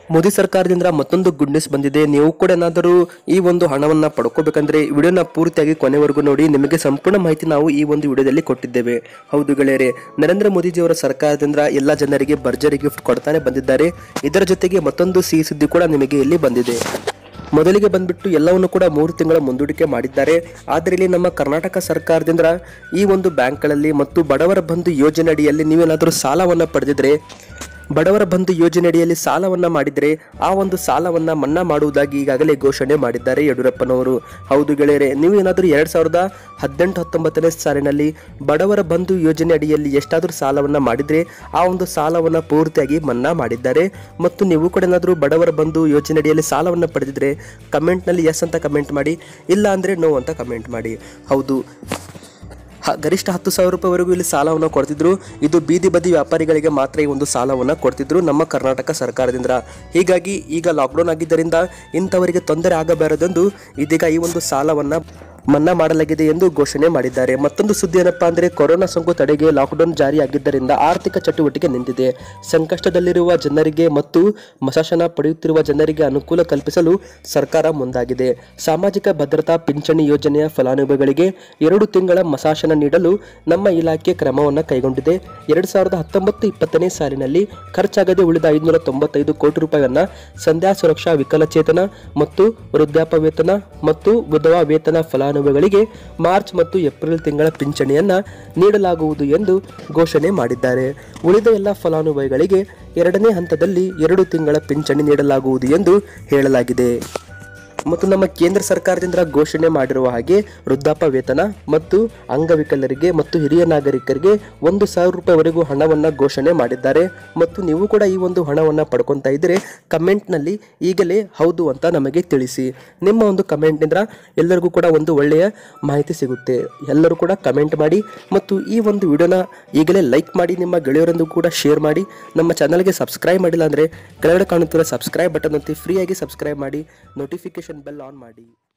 ಮೋದಿ ಸರ್ಕಾರದಿಂದ ಮತ್ತೊಂದು good news ಬಂದಿದೆ ನೀವು ಕೂಡ ಏನಾದರೂ ಈ ಒಂದು ಹಣವನ್ನ ಪಡ್ಕೋಬೇಕಂದ್ರೆ ವಿಡಿಯೋನ ಪೂರ್ತಿಯಾಗಿ ಕೊನೆವರೆಗೂ ನೋಡಿ ನಿಮಗೆ ಸಂಪೂರ್ಣ ಮಾಹಿತಿ ನಾವು ಈ ಒಂದು ವಿಡಿಯೋದಲ್ಲಿ ಕೊಟ್ಟಿದ್ದೇವೆ ಹೌದು ಗೆಳೆಯರೆ ನರೇಂದ್ರ ಮೋದಿಜಿಯವರ ಸರ್ಕಾರದಿಂದ ಎಲ್ಲ ಜನರಿಗೆ ಭರ್ಜರಿ ಗಿಫ್ಟ್ ಕೊಡ್ತಾನೆ ಬಂದಿದ್ದಾರೆ ಇದರ ಜೊತೆಗೆ ಮತ್ತೊಂದು ಸಿಹಿ ಸುದ್ದಿ ಕೂಡ ನಿಮಗೆ ಇಲ್ಲಿ ಬಂದಿದೆ ಮೊದಲಿಗೆ ಬಂದ್ಬಿಟ್ಟು ಎಲ್ಲವನ್ನು ಕೂಡ ಮೂರು ತಿಂಗಳ ಮುಂದೂಡಿಕೆ ಮಾಡಿದ್ದಾರೆ ಆದರೆ ಇಲ್ಲಿ ನಮ್ಮ ಕರ್ನಾಟಕ ಸರ್ಕಾರದಿಂದ ಈ ಒಂದು ಬ್ಯಾಂಕ್ಗಳಲ್ಲಿ ಮತ್ತು ಬಡವರ ಬಂಧು ಯೋಜನೆ ಅಡಿಯಲ್ಲಿ ನೀವೇನಾದರೂ ಸಾಲವನ್ನು ಪಡೆದಿದ್ರೆ ಬಡವರ ಬಂಧು ಯೋಜನೆ ಅಡಿಯಲ್ಲಿ ಸಾಲವನ್ನ ಮಾಡಿದರೆ ಆ ಒಂದು ಸಾಲವನ್ನ ಮನ್ನಾ ಮಾಡುವುದಾಗಿ ಈಗಾಗಲೇ ಘೋಷಣೆ ಮಾಡಿದ್ದಾರೆ ಯಡಿಯೂರಪ್ಪನವರು ಹೌದು ಗೆಳೆಯರೆ ನೀವು ಏನಾದರೂ ಎರಡ್ ಸಾವಿರದ ಹದಿನೆಂಟು ಹತ್ತೊಂಬತ್ತನೇ ಸಾಲಿನಲ್ಲಿ ಬಡವರ ಬಂಧು ಯೋಜನೆ ಅಡಿಯಲ್ಲಿ ಎಷ್ಟಾದರೂ ಸಾಲವನ್ನ ಮಾಡಿದ್ರೆ ಆ ಒಂದು ಸಾಲವನ್ನ ಪೂರ್ತಿಯಾಗಿ ಮನ್ನಾ ಮಾಡಿದ್ದಾರೆ ಮತ್ತು ನೀವು ಕೂಡ ಏನಾದರೂ ಬಡವರ ಬಂಧು ಯೋಜನೆ ಅಡಿಯಲ್ಲಿ ಸಾಲವನ್ನ ಪಡೆದಿದ್ರೆ ಕಮೆಂಟ್ನಲ್ಲಿ ಎಸ್ ಅಂತ ಕಮೆಂಟ್ ಮಾಡಿ ಇಲ್ಲ ಅಂದ್ರೆ ನೋ ಅಂತ ಕಮೆಂಟ್ ಮಾಡಿ ಹೌದು ಹ- ಗರಿಷ್ಠ ಹತ್ತು ಸಾವಿರ ರೂಪಾಯಿವರೆಗೂ ಇಲ್ಲಿ ಸಾಲವನ್ನು ಕೊಡ್ತಿದ್ರು ಇದು ಬೀದಿ ಬದಿ ವ್ಯಾಪಾರಿಗಳಿಗೆ ಮಾತ್ರ ಈ ಒಂದು ಸಾಲವನ್ನು ಕೊಡ್ತಿದ್ರು ನಮ್ಮ ಕರ್ನಾಟಕ ಸರ್ಕಾರದಿಂದ ಹೀಗಾಗಿ ಈಗ ಲಾಕ್ಡೌನ್ ಆಗಿದ್ದರಿಂದ ಇಂಥವರಿಗೆ ತೊಂದರೆ ಆಗಬಾರದೆಂದು ಇದೀಗ ಈ ಒಂದು ಸಾಲವನ್ನ ಮನ್ನಾ ಮಾಡಲಾಗಿದೆ ಎಂದು ಘೋಷಣೆ ಮಾಡಿದ್ದಾರೆ ಮತ್ತೊಂದು ಸುದ್ದಿ ಏನಪ್ಪಾ ಅಂದ್ರೆ ಕೊರೋನಾ ಸೋಂಕು ತಡೆಗೆ ಲಾಕ್ಡೌನ್ ಜಾರಿಯಾಗಿದ್ದರಿಂದ ಆರ್ಥಿಕ ಚಟುವಟಿಕೆ ನಿಂತಿದೆ ಸಂಕಷ್ಟದಲ್ಲಿರುವ ಜನರಿಗೆ ಮತ್ತು ಮಶಾಸನ ಪಡೆಯುತ್ತಿರುವ ಜನರಿಗೆ ಅನುಕೂಲ ಕಲ್ಪಿಸಲು ಸರ್ಕಾರ ಮುಂದಾಗಿದೆ ಸಾಮಾಜಿಕ ಭದ್ರತಾ ಪಿಂಚಣಿ ಯೋಜನೆಯ ಫಲಾನುಭವಿಗಳಿಗೆ ಎರಡು ತಿಂಗಳ ಮಸಾಶನ ನೀಡಲು ನಮ್ಮ ಇಲಾಖೆ ಕ್ರಮವನ್ನು ಕೈಗೊಂಡಿದೆ ಎರಡು ಸಾವಿರದ ಹತ್ತೊಂಬತ್ತು ಇಪ್ಪತ್ತನೇ ಸಾಲಿನಲ್ಲಿ ಖರ್ಚಾಗದೆ ಉಳಿದ ಐದುನೂರ ತೊಂಬತ್ತೈದು ಕೋಟಿ ರೂಪಾಯಿಯನ್ನ ಸಂಧ್ಯಾ ಸುರಕ್ಷಾ ವಿಕಲಚೇತನ ಮತ್ತು ವೃದ್ಧಾಪ್ಯ ವೇತನ ಮತ್ತು ವಿಧವಾ ವೇತನ ಫಲಾನುಭವಿಗಳಿಗೆ ಮಾರ್ಚ್ ಮತ್ತು ಏಪ್ರಿಲ್ ತಿಂಗಳ ಪಿಂಚಣಿಯನ್ನ ನೀಡಲಾಗುವುದು ಎಂದು ಘೋಷಣೆ ಮಾಡಿದ್ದಾರೆ ಉಳಿದ ಎಲ್ಲ ಫಲಾನುಭವಿಗಳಿಗೆ ಎರಡನೇ ಹಂತದಲ್ಲಿ ಎರಡು ತಿಂಗಳ ಪಿಂಚಣಿ ನೀಡಲಾಗುವುದು ಎಂದು ಹೇಳಲಾಗಿದೆ ಮತ್ತು ನಮ್ಮ ಕೇಂದ್ರ ಸರ್ಕಾರದಿಂದ ಘೋಷಣೆ ಮಾಡಿರುವ ಹಾಗೆ ವೃದ್ಧಾಪ್ಯ ವೇತನ ಮತ್ತು ಅಂಗವಿಕಲರಿಗೆ ಮತ್ತು ಹಿರಿಯ ನಾಗರಿಕರಿಗೆ ಒಂದು ಸಾವಿರ ರೂಪಾಯಿವರೆಗೂ ಹಣವನ್ನು ಘೋಷಣೆ ಮಾಡಿದ್ದಾರೆ ಮತ್ತು ನೀವು ಕೂಡ ಈ ಒಂದು ಹಣವನ್ನು ಪಡ್ಕೊತಾ ಇದ್ದರೆ ಕಮೆಂಟ್ನಲ್ಲಿ ಈಗಲೇ ಹೌದು ಅಂತ ನಮಗೆ ತಿಳಿಸಿ ನಿಮ್ಮ ಒಂದು ಕಮೆಂಟ್ನಿಂದ ಎಲ್ಲರಿಗೂ ಕೂಡ ಒಂದು ಒಳ್ಳೆಯ ಮಾಹಿತಿ ಸಿಗುತ್ತೆ ಎಲ್ಲರೂ ಕೂಡ ಕಮೆಂಟ್ ಮಾಡಿ ಮತ್ತು ಈ ಒಂದು ವಿಡಿಯೋನ ಈಗಲೇ ಲೈಕ್ ಮಾಡಿ ನಿಮ್ಮ ಗೆಳೆಯರೊಂದು ಕೂಡ ಶೇರ್ ಮಾಡಿ ನಮ್ಮ ಚಾನಲ್ಗೆ ಸಬ್ಸ್ಕ್ರೈಬ್ ಮಾಡಿಲ್ಲ ಅಂದರೆ ಕೆಳಗಡೆ ಕಾಣುತ್ತಿರೋ ಸಬ್ಸ್ಕ್ರೈಬ್ ಬಟನ್ ಒತ್ತಿ ಫ್ರೀಯಾಗಿ ಸಬ್ಸ್ಕ್ರೈಬ್ ಮಾಡಿ ನೋಟಿಫಿಕೇಶನ್ ಬೆಲ್ ಆನ್ ಮಾಡಿ